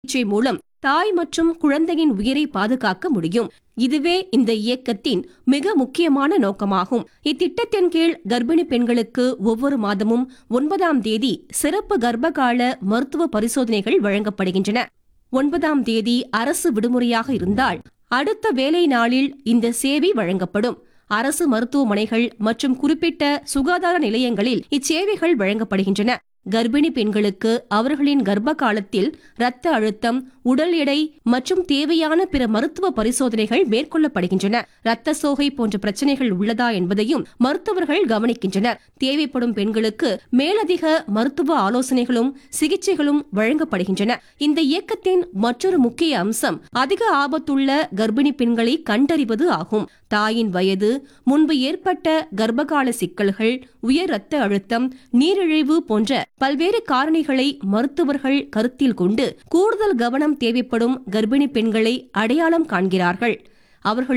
சிகிச்சை மூலம் தாய் மற்றும் குழந்தையின் உயிரை பாதுகாக்க முடியும் இதுவே இந்த இயக்கத்தின் மிக முக்கியமான நோக்கமாகும் இத்திட்டத்தின் கீழ் கர்ப்பிணி பெண்களுக்கு ஒவ்வொரு மாதமும் ஒன்பதாம் தேதி சிறப்பு கர்ப்பகால மருத்துவ பரிசோதனைகள் வழங்கப்படுகின்றன ஒன்பதாம் தேதி அரசு விடுமுறையாக இருந்தால் அடுத்த வேலை நாளில் இந்த சேவை வழங்கப்படும் அரசு மருத்துவமனைகள் மற்றும் குறிப்பிட்ட சுகாதார நிலையங்களில் இச்சேவைகள் வழங்கப்படுகின்றன கர்ப்பிணி பெண்களுக்கு அவர்களின் கர்ப்ப காலத்தில் இரத்த அழுத்தம் உடல் எடை மற்றும் தேவையான பிற மருத்துவ பரிசோதனைகள் மேற்கொள்ளப்படுகின்றன இரத்த சோகை போன்ற பிரச்சனைகள் உள்ளதா என்பதையும் மருத்துவர்கள் கவனிக்கின்றனர் தேவைப்படும் பெண்களுக்கு மேலதிக மருத்துவ ஆலோசனைகளும் சிகிச்சைகளும் வழங்கப்படுகின்றன இந்த இயக்கத்தின் மற்றொரு முக்கிய அம்சம் அதிக ஆபத்துள்ள கர்ப்பிணி பெண்களை கண்டறிவது ஆகும் தாயின் வயது முன்பு ஏற்பட்ட கர்ப்பகால சிக்கல்கள் உயர் இரத்த அழுத்தம் நீரிழிவு போன்ற பல்வேறு காரணிகளை மருத்துவர்கள் கருத்தில் கொண்டு கூடுதல் கவனம் தேவைப்படும் கர்ப்பிணி பெண்களை அடையாளம் காண்கிறார்கள் அவர்கள்